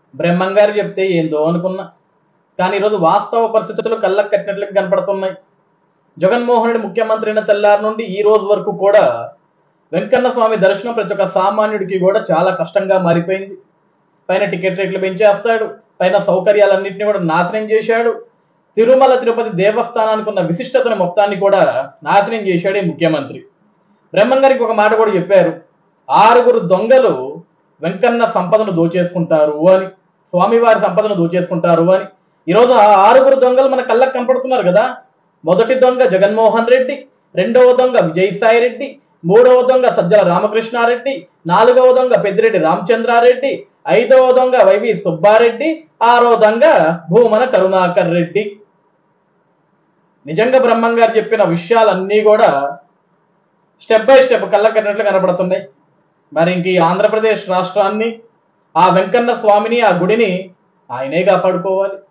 బ్రహ్మం గారు చెప్తే ఏందో అనుకున్నా కానీ ఈరోజు వాస్తవ పరిస్థితులు కళ్ళకు కట్టినట్లుగా కనపడుతున్నాయి జగన్మోహన్ రెడ్డి ముఖ్యమంత్రి అయిన తెల్లారి నుండి ఈ రోజు వరకు కూడా వెంకన్న స్వామి దర్శనం ప్రతి ఒక్క సామాన్యుడికి కూడా చాలా కష్టంగా మారిపోయింది పైన టికెట్ రేట్లు పెంచేస్తాడు పైన సౌకర్యాలన్నింటినీ కూడా నాశనం చేశాడు తిరుమల తిరుపతి దేవస్థానానికి ఉన్న విశిష్టతను మొత్తాన్ని కూడా నాశనం చేశాడు ఈ ముఖ్యమంత్రి బ్రహ్మం గారికి ఒక మాట కూడా చెప్పారు ఆరుగురు దొంగలు వెంకన్న సంపదను దోచేసుకుంటారు అని స్వామివారి సంపదను దోచేసుకుంటారు అని ఈరోజు ఆ ఆరుగురు దొంగలు మన కళ్ళకు కనపడుతున్నారు కదా మొదటి దొంగ జగన్మోహన్ రెడ్డి రెండవ దొంగ విజయసాయి రెడ్డి మూడవ దొంగ సజ్జల రామకృష్ణారెడ్డి నాలుగవ దొంగ పెద్దిరెడ్డి రామచంద్రారెడ్డి ఐదవ దొంగ వైవి సుబ్బారెడ్డి ఆరో దొంగ భూమన కరుణాకర్ రెడ్డి నిజంగా బ్రహ్మం గారు చెప్పిన విషయాలన్నీ కూడా స్టెప్ బై స్టెప్ కళ్ళకన్నట్లు కనబడుతున్నాయి మరి ఇంక ఈ ఆంధ్రప్రదేశ్ రాష్ట్రాన్ని ఆ వెంకన్న స్వామిని ఆ గుడిని ఆయనే కాపాడుకోవాలి